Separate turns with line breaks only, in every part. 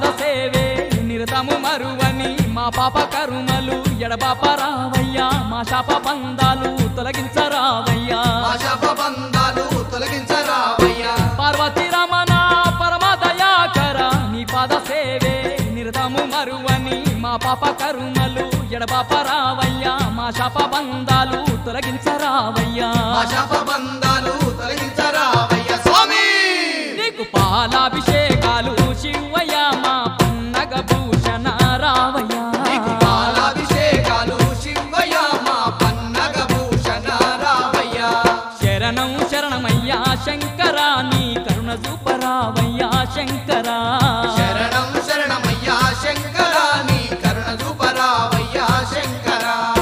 సేవే నిరతము మరువని మా పాప కరుమలు ఎడబాప రావయ్యా మా శాప బంధాలు తొలగించరావయ్యా
మా శాప బంధాలు తొలగించరావయ్యా
పార్వతి రమణ పరమ దయాకర నీ పాద సేవే నిరతము మరువని మా పాప కరుమలు ఎడబాప రావయ్యా మా శాప బంధాలు తొలగించరావయ్యా
మా శాప బంధాలు తొలగించరావయ్యా స్వామి
నీకు పాలాభిషేకాలు శివయ్య మా పన్నగ భూషణ రావయ్యా
నీకు పాలాభిషేకాలు శివయ్య మా పన్నగ భూషణ రావయ్యా
శరణం శరణమయ్యా శంకరా నీ కరుణ చూపరావయ్యా శంకరా
శరణం శరణమయ్యా శంకర నీ కరుణ చూపరావయ్యా శంకర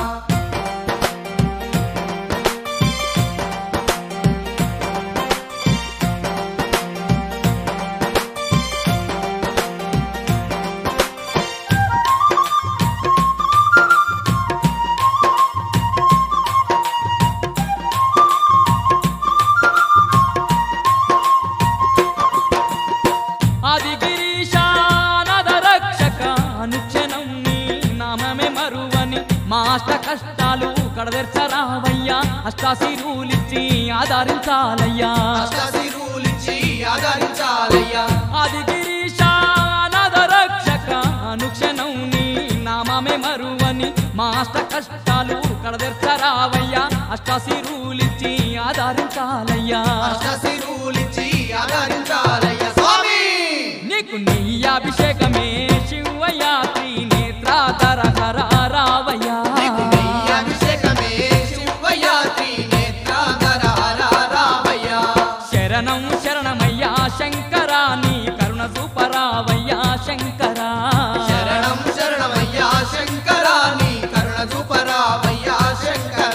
ఆది గిరీశానద రక్షక అనుక్షణం నీ నామమే మరువని మా అష్ట కష్టాలు కడదెర్చరావయ్యా అష్టాశిరులిచ్చి ఆధారించాలయ్యా
అష్టశిరులిచ్చి ఆదరించాలయ్యా
ఆది గిరీశానద రక్షక అనుక్షణం నీ నామమే మరువని మా అష్ట కష్టాలు కడదెర్చరావయ్యా అష్టాశిరులిచ్చి ఆధారించాలయ్యా
అష్టశిరులిచ్చి ఆదరించాలయ్యా స్వామి
నీకు నీ అభిషేకమే శివయ్యా త్రినేత్రాధర హర రావయ్యా
నీకు నెయ్యి అభిషేకమే శివయ్య త్రినేత్రాధర రావయ్యా
శరణం శరణమయ్యా శంకరా నీ కరుణ సూపరావయ్యా శంకరా
శరణం శరణమయ్యా శంకర నీ కరుణ చూపరావయ్యా శంకర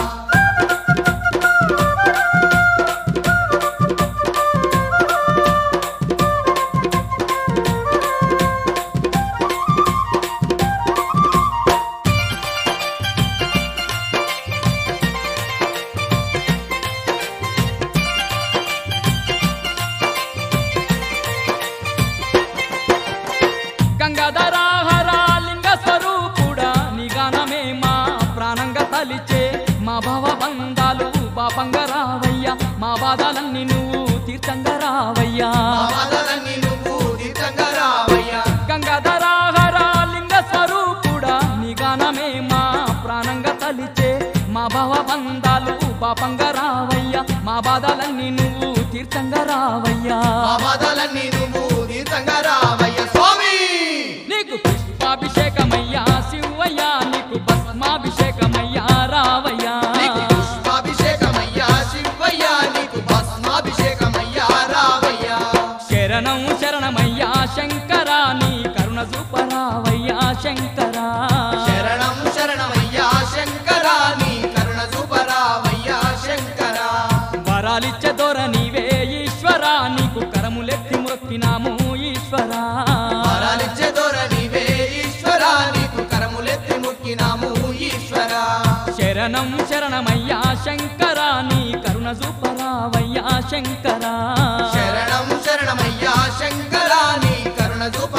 గంగాధరాహర లింగ స్వరూపుడా నీ గానమే మా ప్రాణంగా తలిచే మా భవ బంధాలు పాపంగా రావయ్యా మా బాధలన్నీ నువ్వు తీర్థంగా రావయ్యా
బాధలన్నీ నువ్వు తీర్థంగా రావయ్యా
గంగాధరాహర లింగ స్వరూపుడా నీ గానమే మా ప్రాణంగా తలిచే మా భవ బంధాలు పాపంగా రావయ్యా మా బాధలన్నీ నువ్వు తీర్థంగా రావయ్యా
మా బాధలన్నీ నువ్వు తీర్థంగా రావయ్యా స్వామి
నీకు పుష్పాభిషేకమయ్యా శివయ్యా నీకు భస్మాభిషేకమయ్యా రావయ్యా
నీకు పుష్పాభిషేకమయ్యా శివయ్య నీకు భస్మాభిషేకమయ్యా రావయ్యా
శరణం శరణమయ్యా శంకరా నీ కరుణ సూపరావయ్యా శంకరా
శరణం శరణమయ్యా శంకర నీ కరుణ చూపరావయ్యా శంకర
వరాలిచ్చే దొర నీవే ఈశ్వరా నీకు కరములెత్తి మొక్కినాము ఈశ్వరా
వరాలిచ్చే దొర నీవే ఈశ్వర నీకు కరములెత్తి ముక్కినాము ఈశ్వర
శరణం శరణమయ్యా శంకరా నీ కరుణ సూపరావయ్యా శంకరా
శరణం శరణమయ్యా శంకర నీ కరుణ చూప